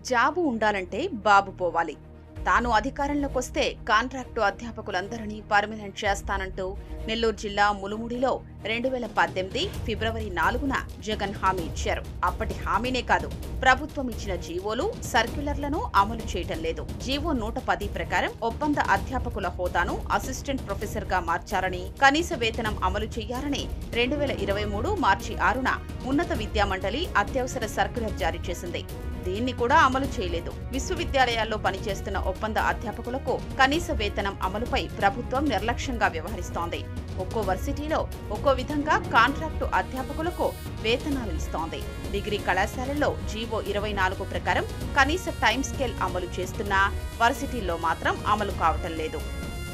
job ఉండాలంటే బాబు పోవాలి తాను అధికారంలోకి వస్తే కాంట్రాక్టు అధ్యాపకులందరినీ పర్మనెంట్ చేస్తానంటూ నెల్లూరు జిల్లా ములుముడిలో రెండు వేల పద్దెనిమిది ఫిబ్రవరి నాలుగున జగన్ హామీ ఇచ్చారు అప్పటి హామీనే కాదు ప్రభుత్వం ఇచ్చిన జీవోలు సర్క్యులర్లను అమలు చేయటం లేదు జీవో నూట పది ప్రకారం ఒప్పంద అధ్యాపకుల హోదాను అసిస్టెంట్ ప్రొఫెసర్ గా మార్చారని కనీస వేతనం అమలు చేయాలని రెండు వేల ఇరవై మూడు మార్చి ఆరున ఉన్నత విద్యామండలి అత్యవసర సర్క్యులర్ జారీ చేసింది దీన్ని కూడా అమలు చేయలేదు విశ్వవిద్యాలయాల్లో పనిచేస్తున్న ఒప్పంద అధ్యాపకులకు కనీస వేతనం అమలుపై ప్రభుత్వం నిర్లక్ష్యంగా వ్యవహరిస్తోంది ఒక్కో వర్సిటీలో ఒక్కో విధంగా కాంట్రాక్టు అధ్యాపకులకు వేతనాలు ఇస్తోంది డిగ్రీ కళాశాలల్లో జీవో ఇరవై నాలుగు ప్రకారం కనీస టైం స్కేల్ అమలు చేస్తున్నా వర్సిటీల్లో మాత్రం అమలు కావటం లేదు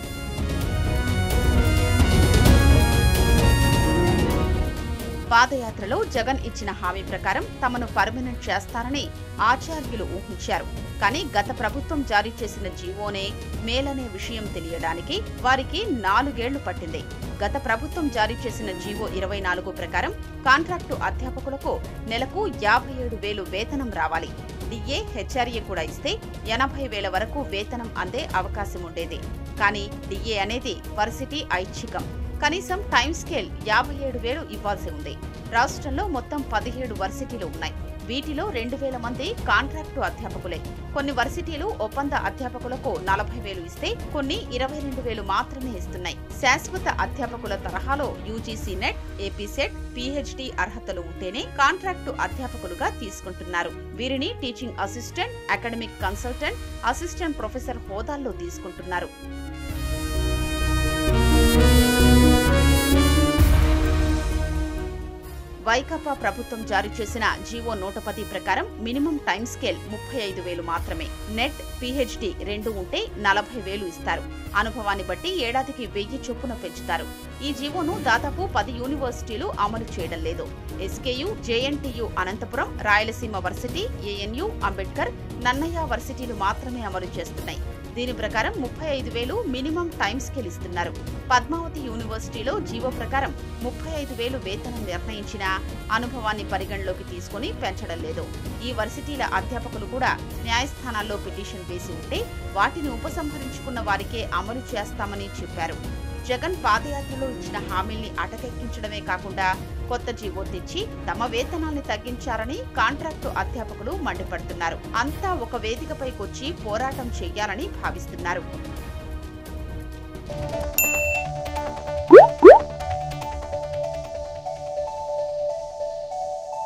పాదయాత్రలో జగన్ ఇచ్చిన హామీ ప్రకారం తమను పర్మనెంట్ చేస్తారని ఆచార్యులు ఊహించారు కానీ గత ప్రభుత్వం జారీ చేసిన జీవోనే మేలనే విషయం తెలియడానికి వారికి నాలుగేళ్లు పట్టింది గత ప్రభుత్వం జారీ చేసిన జీవో ఇరవై నాలుగు ప్రకారం కాంట్రాక్టు అధ్యాపకులకు నెలకు యాభై ఏడు వేలు వేతనం రావాలి డిఏ హెచ్ఆర్ఏ కూడా ఇస్తే ఎనభై వేల వరకు వేతనం అందే అవకాశం ఉండేది కానీ డిఏ అనేది వర్సిటీ ఐచ్ఛికం కనీసం టైం స్కేల్ యాభై ఏడు వేలు ఇవ్వాల్సి ఉంది రాష్ట్రంలో మొత్తం పదిహేడు వర్సిటీలు ఉన్నాయి వీటిలో రెండు వేల మంది కాంట్రాక్టు అధ్యాపకులే కొన్ని వర్సిటీలు ఒప్పంద అధ్యాపకులకు నలభై వేలు ఇస్తే కొన్ని ఇరవై రెండు వేలు మాత్రమే ఇస్తున్నాయి శాశ్వత అధ్యాపకుల తరహాలో UGC NET AP SET PhD అర్హతలు ఉంటేనే కాంట్రాక్టు అధ్యాపకులుగా తీసుకుంటున్నారు వీరిని teaching assistant academic consultant assistant professor హోదాల్లో తీసుకుంటున్నారు వైకాపా ప్రభుత్వం జారీ చేసిన జీవో నూట పది ప్రకారం మినిమం టైం స్కేల్ ముప్పై ఐదు వేలు మాత్రమే నెట్ పీహెచ్డీ రెండు ఉంటే నలభై వేలు ఇస్తారు అనుభవాన్ని బట్టి ఏడాదికి వెయ్యి చొప్పున పెంచుతారు ఈ జీవోను దాదాపు పది యూనివర్సిటీలు అమలు చేయడం లేదు SKU JNTU Anantapuram Rayalaseema varsity ANU Ambedkar Nannaya వర్సిటీలు మాత్రమే అమలు చేస్తున్నాయి దీని ప్రకారం ముప్పై ఐదు వేలు మినిమం టైం స్కేల్ ఇస్తున్నారు పద్మావతి యూనివర్సిటీలో జీవో ప్రకారం ముప్పై ఐదు వేలు వేతనం నిర్ణయించినా అనుభవాన్ని పరిగణలోకి తీసుకుని పెంచడం లేదు ఈ వర్సిటీల అధ్యాపకులు కూడా న్యాయస్థానాల్లో పిటిషన్ వేసి ఉంటే వాటిని ఉపసంహరించుకున్న వారికే అమలు చేస్తామని చెప్పారు జగన్ పాదయాత్రలో ఇచ్చిన హామీల్ని అటకెక్కించడమే కాకుండా కొత్త జీవో తెచ్చి తమ వేతనాల్ని తగ్గించారని కాంట్రాక్టు అధ్యాపకులు మండిపడుతున్నారు అంతా ఒక వేదికపైకొచ్చి పోరాటం చెయ్యాలని భావిస్తున్నారు